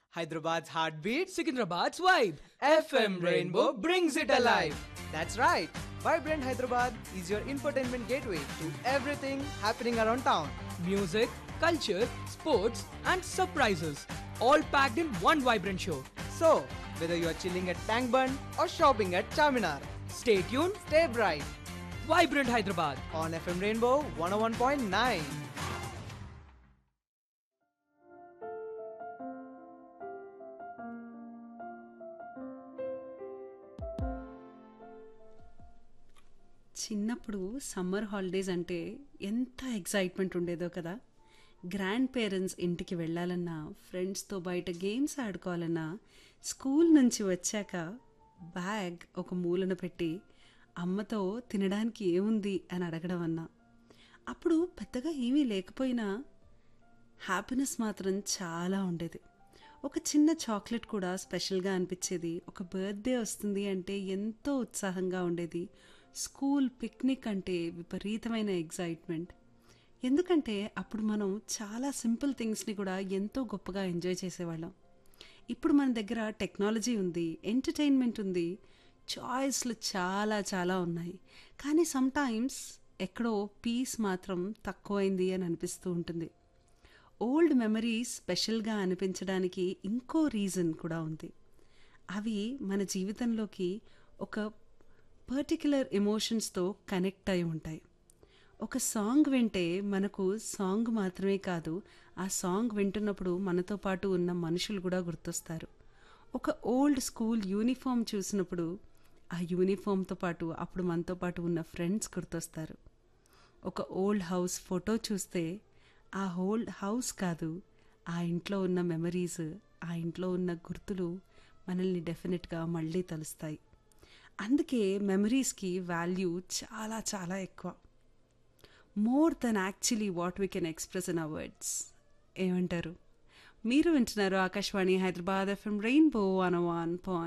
Hyderabad's heartbeat, Secunderabad's vibe. FM Rainbow brings it alive. That's right. Vibrant Hyderabad is your infotainment gateway to everything happening around town. Music, culture, sports, and surprises. All packed in one vibrant show. So, whether you are chilling at Tank Bun or shopping at Charminar, Stay tuned. stay bright Vibrant Hyderabad. on FM Rainbow 101.9. చిన్నప్పుడు summer holidays అంటే ఎంత excitement ఉండేదో కదా grand parents ఇంటికి వెళ్ళాలన్నా ఫ్రెండ్స్తో బయట games ఆడుకోవాలన్నా school నుంచి వచ్చాక బ్యాగ్ ఒక మూలన పెట్టి అమ్మతో తినడానికి ఏముంది అని అడగడం అన్నా అప్పుడు పెద్దగా ఏమీ లేకపోయినా హ్యాపీనెస్ మాత్రం చాలా ఉండేది ఒక చిన్న చాక్లెట్ కూడా స్పెషల్గా అనిపించేది ఒక బర్త్డే వస్తుంది అంటే ఎంతో ఉత్సాహంగా ఉండేది స్కూల్ పిక్నిక్ అంటే విపరీతమైన ఎగ్జైట్మెంట్ ఎందుకంటే అప్పుడు మనం చాలా సింపుల్ థింగ్స్ని కూడా ఎంతో గొప్పగా ఎంజాయ్ చేసేవాళ్ళం ఇప్పుడు మన దగ్గర టెక్నాలజీ ఉంది ఎంటర్టైన్మెంట్ ఉంది చాయిస్లు చాలా చాలా ఉన్నాయి కానీ సమ్టైమ్స్ ఎక్కడో పీస్ మాత్రం తక్కువైంది అని అనిపిస్తూ ఉంటుంది ఓల్డ్ మెమరీస్ స్పెషల్గా అనిపించడానికి ఇంకో రీజన్ కూడా ఉంది అవి మన జీవితంలోకి ఒక పర్టిక్యులర్ ఎమోషన్స్తో కనెక్ట్ అయి ఉంటాయి ఒక సాంగ్ వింటే మనకు సాంగ్ మాత్రమే కాదు ఆ సాంగ్ వింటున్నప్పుడు మనతో పాటు ఉన్న మనుషులు కూడా గుర్తొస్తారు ఒక ఓల్డ్ స్కూల్ యూనిఫామ్ చూసినప్పుడు ఆ యూనిఫామ్తో పాటు అప్పుడు మనతో పాటు ఉన్న ఫ్రెండ్స్ గుర్తొస్తారు ఒక ఓల్డ్ హౌస్ ఫోటో చూస్తే ఆ ఓల్డ్ హౌస్ కాదు ఆ ఇంట్లో ఉన్న మెమరీస్ ఆ ఇంట్లో ఉన్న గుర్తులు మనల్ని డెఫినెట్గా మళ్ళీ తలుస్తాయి అందుకే మెమరీస్కి వాల్యూ చాలా చాలా ఎక్కువ more than actually what we can express in a words ఏమంటారు మీరు వింటున్నారు Akashvani Hyderabad FM Rainbow one one point